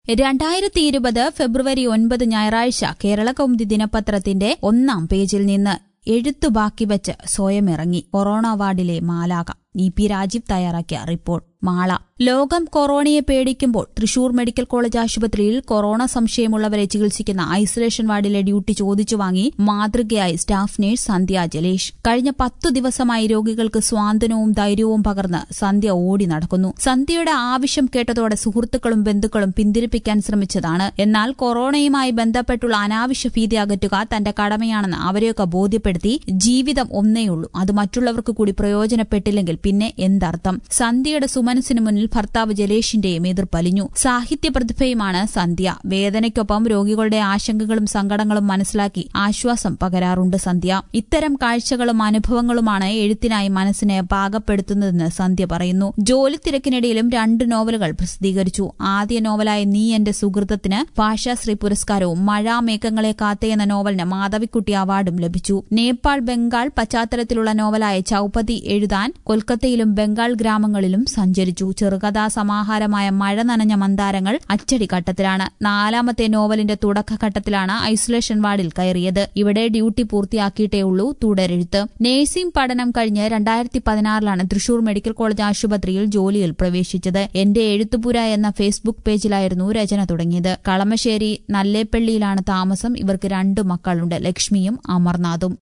രണ്ടായിരത്തി ഇരുപത് ഫെബ്രുവരി ഒൻപത് ഞായറാഴ്ച കേരള കൗമുദി ദിനപത്രത്തിന്റെ ഒന്നാം പേജിൽ നിന്ന് എഴുത്തു ബാക്കി വെച്ച് സ്വയം ഇറങ്ങി കൊറോണ വാർഡിലെ മാലാക ഇ പി രാജീവ് തയ്യാറാക്കിയ റിപ്പോർട്ട് മാള ലോകം കൊറോണയെ പേടിക്കുമ്പോൾ തൃശൂർ മെഡിക്കൽ കോളേജ് ആശുപത്രിയിൽ കൊറോണ സംശയമുള്ളവരെ ചികിത്സിക്കുന്ന ഐസൊലേഷൻ വാർഡിലെ ഡ്യൂട്ടി ചോദിച്ചു വാങ്ങി മാതൃകയായി സ്റ്റാഫ് നഴ്സ് സന്ധ്യ ജലേഷ് കഴിഞ്ഞ പത്തു ദിവസമായി രോഗികൾക്ക് സ്വാന്തനവും ധൈര്യവും പകർന്ന് സന്ധ്യ ഓടി നടക്കുന്നു സന്ധ്യയുടെ ആവശ്യം കേട്ടതോടെ സുഹൃത്തുക്കളും ബന്ധുക്കളും പിന്തിരിപ്പിക്കാൻ ശ്രമിച്ചതാണ് എന്നാൽ കൊറോണയുമായി ബന്ധപ്പെട്ടുള്ള അനാവശ്യ ഭീതി അകറ്റുക തന്റെ കടമയാണെന്ന് അവരെയൊക്കെ ബോധ്യപ്പെടുത്തി ജീവിതം ഒന്നേയുള്ളൂ അത് മറ്റുള്ളവർക്ക് കൂടി പ്രയോജനപ്പെട്ടില്ലെങ്കിൽ പിന്നെ എന്തർത്ഥം സന്ധ്യയുടെ സുമനസിന് മുന്നിൽ ഭർത്താവ് ജലേഷിന്റെയും എതിർപ്പലിഞ്ഞു സാഹിത്യ പ്രതിഭയുമാണ് സന്ധ്യ വേദനയ്ക്കൊപ്പം രോഗികളുടെ ആശങ്കകളും സങ്കടങ്ങളും മനസ്സിലാക്കി ആശ്വാസം പകരാറുണ്ട് സന്ധ്യ ഇത്തരം കാഴ്ചകളും അനുഭവങ്ങളുമാണ് എഴുത്തിനായി മനസ്സിനെ പാകപ്പെടുത്തുന്നതെന്ന് സന്ധ്യ പറയുന്നു ജോലി തിരക്കിനിടയിലും രണ്ട് നോവലുകൾ പ്രസിദ്ധീകരിച്ചു ആദ്യ നോവലായ നീ എന്റെ സുഹൃത്തത്തിന് ഭാഷാശ്രീ പുരസ്കാരവും മഴ മേഘങ്ങളെ കാത്തേ എന്ന നോവലിന് മാധവിക്കുട്ടി അവാർഡും ലഭിച്ചു നേപ്പാൾ ബംഗാൾ പശ്ചാത്തലത്തിലുള്ള നോവലായ ചൌപ്പതി എഴുതാൻ കൊൽക്കത്തയിലും ബംഗാൾ ഗ്രാമങ്ങളിലും സഞ്ചരിച്ചു ചെറുകഥാ സമാഹാരമായ മഴ നനഞ്ഞ മന്ദാരങ്ങൾ അച്ചടിഘട്ടത്തിലാണ് നാലാമത്തെ നോവലിന്റെ തുടക്കഘട്ടത്തിലാണ് ഐസൊലേഷൻ വാർഡിൽ കയറിയത് ഇവിടെ ഡ്യൂട്ടി പൂർത്തിയാക്കിയിട്ടേയുള്ളൂ തുടരെഴുത്ത് നഴ്സിംഗ് പഠനം കഴിഞ്ഞ് രണ്ടായിരത്തി പതിനാറിലാണ് തൃശൂർ മെഡിക്കൽ കോളേജ് ആശുപത്രിയിൽ ജോലിയിൽ പ്രവേശിച്ചത് എന്റെ എഴുത്തുപുര എന്ന ഫേസ്ബുക്ക് പേജിലായിരുന്നു രചന തുടങ്ങിയത് കളമശ്ശേരി നല്ലേപ്പള്ളിയിലാണ് താമസം ഇവർക്ക് രണ്ടു മക്കളുണ്ട് ലക്ഷ്മിയും അമർനാഥും